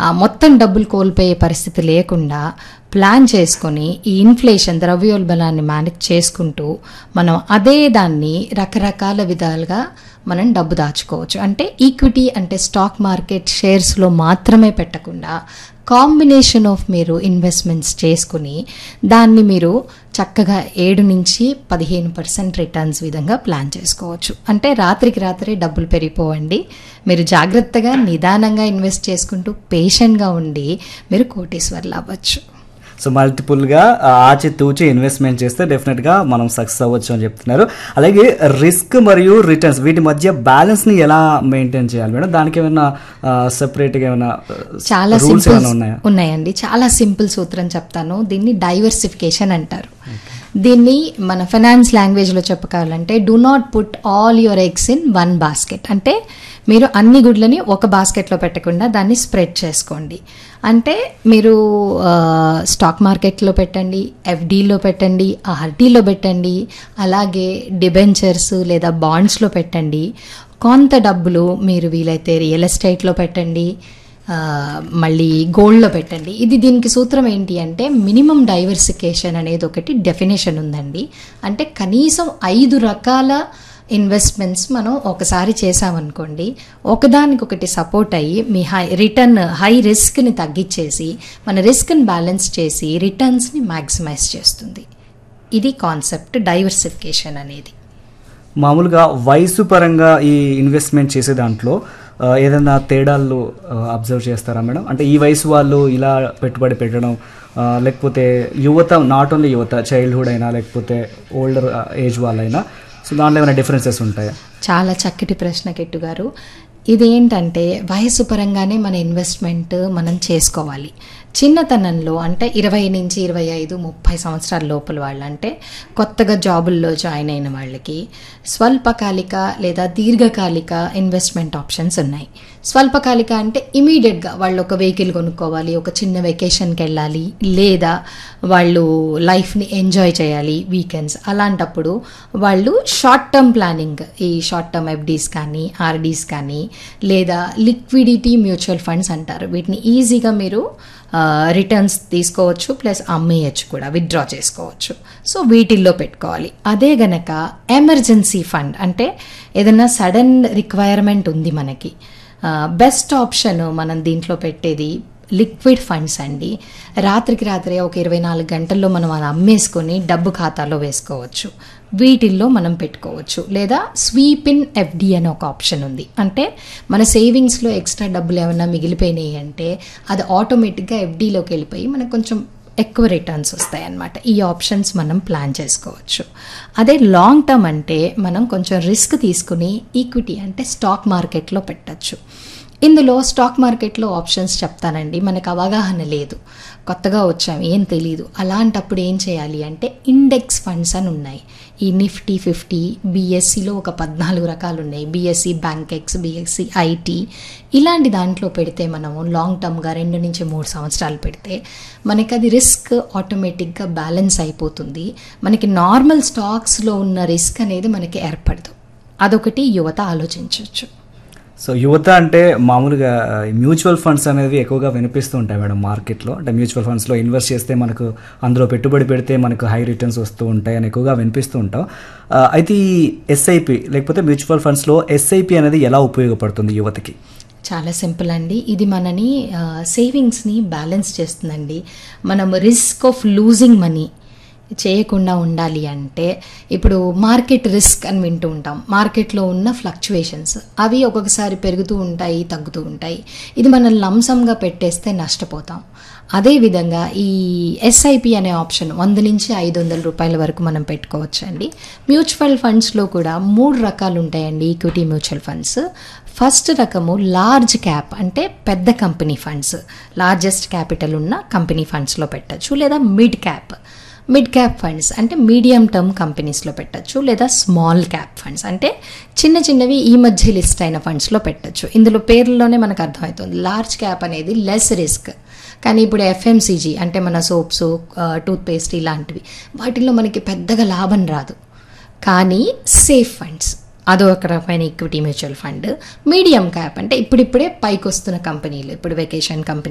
ఆ మొత్తం డబ్బులు కోల్పోయే పరిస్థితి లేకుండా ప్లాన్ చేసుకొని ఈ ఇన్ఫ్లేషన్ ద్రవ్యోల్బణాన్ని మేనేజ్ చేసుకుంటూ మనం అదే దాన్ని రకరకాల విధాలుగా మనం డబ్బు దాచుకోవచ్చు అంటే ఈక్విటీ అంటే స్టాక్ మార్కెట్ షేర్స్లో మాత్రమే పెట్టకుండా కాంబినేషన్ ఆఫ్ మీరు ఇన్వెస్ట్మెంట్స్ చేసుకుని దాన్ని మీరు చక్కగా ఏడు నుంచి పదిహేను పర్సెంట్ రిటర్న్స్ విధంగా ప్లాన్ చేసుకోవచ్చు అంటే రాత్రికి రాత్రి డబ్బులు పెరిగిపోవండి మీరు జాగ్రత్తగా నిదానంగా ఇన్వెస్ట్ చేసుకుంటూ పేషెంట్గా ఉండి మీరు కోటీశ్వర్లు అవ్వచ్చు సో మల్టిపుల్గా ఆచి తూచి ఇన్వెస్ట్మెంట్ చేస్తే డెఫినెట్గా మనం సక్సెస్ అవ్వచ్చు అని చెప్తున్నారు అలాగే రిస్క్ మరియు రిటర్న్స్ వీటి మధ్య బ్యాలెన్స్ని ఎలా మెయింటైన్ చేయాలి మేడం దానికి ఏమైనా సెపరేట్గా ఏమైనా చాలా రూల్స్ సింపుల్ ఏమైనా ఉన్నాయా ఉన్నాయండి చాలా సింపుల్ సూత్రం చెప్తాను దీన్ని డైవర్సిఫికేషన్ అంటారు దీన్ని మన ఫైనాన్స్ లాంగ్వేజ్లో చెప్పుకోవాలంటే do not put all your eggs in one basket అంటే మీరు అన్ని గుడ్లని ఒక బాస్కెట్లో పెట్టకుండా దాన్ని స్ప్రెడ్ చేసుకోండి అంటే మీరు ఆ, స్టాక్ మార్కెట్లో పెట్టండి ఎఫ్డీలో పెట్టండి ఆర్డీలో పెట్టండి అలాగే డిబెంచర్స్ లేదా బాండ్స్లో పెట్టండి కొంత డబ్బులు మీరు వీలైతే రియల్ ఎస్టేట్లో పెట్టండి ఆ, మళ్ళీ గోల్డ్లో పెట్టండి ఇది దీనికి సూత్రం ఏంటి అంటే మినిమం డైవర్సిఫికేషన్ అనేది ఒకటి డెఫినేషన్ ఉందండి అంటే కనీసం ఐదు రకాల ఇన్వెస్ట్మెంట్స్ మనం ఒకసారి చేసామనుకోండి ఒకదానికొకటి సపోర్ట్ అయ్యి మీ హై రిటర్న్ హై రిస్క్ని తగ్గించేసి మన రిస్క్ని బ్యాలెన్స్ చేసి రిటర్న్స్ని మ్యాక్సిమైజ్ చేస్తుంది ఇది కాన్సెప్ట్ డైవర్సిఫికేషన్ అనేది మామూలుగా వయసు పరంగా ఈ ఇన్వెస్ట్మెంట్ చేసే దాంట్లో ఆ, ఏదైనా తేడాలు అబ్జర్వ్ చేస్తారా మేడం అంటే ఈ వయసు వాళ్ళు ఇలా పెట్టుబడి పెట్టడం ఆ, లేకపోతే యువత నాట్ ఓన్లీ యువత చైల్డ్హుడ్ అయినా లేకపోతే ఓల్డర్ ఏజ్ వాళ్ళైనా సో దాంట్లో ఏమైనా డిఫరెన్సెస్ ఉంటాయా చాలా చక్కటి ప్రశ్న కెట్టు గారు ఇదేంటంటే వయసు పరంగానే మన ఇన్వెస్ట్మెంట్ మనం చేసుకోవాలి చిన్నతనంలో అంటే ఇరవై నుంచి ఇరవై ఐదు ముప్పై సంవత్సరాల లోపల వాళ్ళు అంటే కొత్తగా జాబుల్లో జాయిన్ అయిన వాళ్ళకి స్వల్పకాలిక లేదా దీర్ఘకాలిక ఇన్వెస్ట్మెంట్ ఆప్షన్స్ ఉన్నాయి స్వల్పకాలిక అంటే ఇమీడియట్గా వాళ్ళు ఒక వెహికల్ కొనుక్కోవాలి ఒక చిన్న వెకేషన్కి వెళ్ళాలి లేదా వాళ్ళు లైఫ్ని ఎంజాయ్ చేయాలి వీకెండ్స్ అలాంటప్పుడు వాళ్ళు షార్ట్ టర్మ్ ప్లానింగ్ ఈ షార్ట్ టర్మ్ ఎఫ్డీస్ కానీ ఆర్డీస్ కానీ లేదా లిక్విడిటీ మ్యూచువల్ ఫండ్స్ అంటారు వీటిని ఈజీగా మీరు రిటర్న్స్ తీసుకోవచ్చు ప్లస్ అమ్మేయచ్చు కూడా విత్డ్రా చేసుకోవచ్చు సో వీటిల్లో పెట్టుకోవాలి అదే గనక ఎమర్జెన్సీ ఫండ్ అంటే ఏదైనా సడన్ రిక్వైర్మెంట్ ఉంది మనకి బెస్ట్ ఆప్షన్ మనం దీంట్లో పెట్టేది లిక్విడ్ ఫండ్స్ అండి రాత్రికి రాత్రి ఒక ఇరవై నాలుగు గంటల్లో మనం అది అమ్మేసుకొని డబ్బు ఖాతాలో వేసుకోవచ్చు వీటిల్లో మనం పెట్టుకోవచ్చు లేదా స్వీప్ ఇన్ ఎఫ్డి అనే ఒక ఆప్షన్ ఉంది అంటే మన సేవింగ్స్లో ఎక్స్ట్రా డబ్బులు ఏమైనా మిగిలిపోయినాయి అంటే అది ఆటోమేటిక్గా ఎఫ్డీలోకి వెళ్ళిపోయి మనకు కొంచెం ఎక్కువ రిటర్న్స్ వస్తాయి అన్నమాట ఈ ఆప్షన్స్ మనం ప్లాన్ చేసుకోవచ్చు అదే లాంగ్ టర్మ్ అంటే మనం కొంచెం రిస్క్ తీసుకుని ఈక్విటీ అంటే స్టాక్ మార్కెట్లో పెట్టచ్చు ఇందులో స్టాక్ మార్కెట్లో ఆప్షన్స్ చెప్తానండి మనకు అవగాహన లేదు కొత్తగా వచ్చాం ఏం తెలీదు అలాంటప్పుడు ఏం చేయాలి అంటే ఇండెక్స్ ఫండ్స్ అని ఉన్నాయి ఈ నిఫ్టీ ఫిఫ్టీ బీఎస్సీలో ఒక పద్నాలుగు రకాలు ఉన్నాయి బీఎస్సీ బ్యాంకెక్స్ బీఎస్సీ ఐటీ ఇలాంటి దాంట్లో పెడితే మనము లాంగ్ టర్మ్గా రెండు నుంచి మూడు సంవత్సరాలు పెడితే మనకి అది రిస్క్ ఆటోమేటిక్గా బ్యాలెన్స్ అయిపోతుంది మనకి నార్మల్ స్టాక్స్లో ఉన్న రిస్క్ అనేది మనకి ఏర్పడదు అదొకటి యువత ఆలోచించవచ్చు సో యువత అంటే మామూలుగా మ్యూచువల్ ఫండ్స్ అనేవి ఎక్కువగా వినిపిస్తూ ఉంటాయి మేడం మార్కెట్లో అంటే మ్యూచువల్ ఫండ్స్లో ఇన్వెస్ట్ చేస్తే మనకు అందులో పెట్టుబడి పెడితే మనకు హై రిటర్న్స్ వస్తూ ఉంటాయి అని ఎక్కువగా వినిపిస్తూ ఉంటాం ఆ, అయితే ఈ ఎస్ఐపి లేకపోతే మ్యూచువల్ ఫండ్స్లో ఎస్ఐపి అనేది ఎలా ఉపయోగపడుతుంది యువతకి చాలా సింపుల్ అండి ఇది మనని సేవింగ్స్ని బ్యాలెన్స్ చేస్తుందండి మనం రిస్క్ ఆఫ్ లూజింగ్ మనీ చేయకుండా ఉండాలి అంటే ఇప్పుడు మార్కెట్ రిస్క్ అని వింటూ ఉంటాం మార్కెట్లో ఉన్న ఫ్లక్చువేషన్స్ అవి ఒక్కొక్కసారి పెరుగుతూ ఉంటాయి తగ్గుతూ ఉంటాయి ఇది మనం లంసంగా పెట్టేస్తే నష్టపోతాం అదేవిధంగా ఈ ఎస్ఐపి అనే ఆప్షన్ వంద నుంచి ఐదు వందల రూపాయల వరకు మనం పెట్టుకోవచ్చు అండి మ్యూచువల్ ఫండ్స్లో కూడా మూడు రకాలు ఉంటాయండి ఈక్విటీ మ్యూచువల్ ఫండ్స్ ఫస్ట్ రకము లార్జ్ క్యాప్ అంటే పెద్ద కంపెనీ ఫండ్స్ లార్జెస్ట్ క్యాపిటల్ ఉన్న కంపెనీ ఫండ్స్లో పెట్టచ్చు లేదా mid cap mid cap funds అంటే మీడియం టర్మ్ కంపెనీస్లో పెట్టచ్చు లేదా స్మాల్ క్యాప్ ఫండ్స్ అంటే చిన్న చిన్నవి ఈ మధ్య లిస్ట్ అయిన ఫండ్స్లో పెట్టచ్చు ఇందులో పేర్లలోనే మనకు అర్థమవుతుంది లార్జ్ క్యాప్ అనేది లెస్ రిస్క్ కానీ ఇప్పుడు ఎఫ్ఎంసీజీ అంటే మన సోప్స్ టూత్పేస్ట్ ఇలాంటివి వాటిల్లో మనకి పెద్దగా లాభం రాదు కానీ సేఫ్ ఫండ్స్ అదో ఒక రకమైన equity mutual fund medium cap అంటే ఇప్పుడిప్పుడే పైకి వస్తున్న కంపెనీలు ఇప్పుడు వెకేషన్ కంపెనీ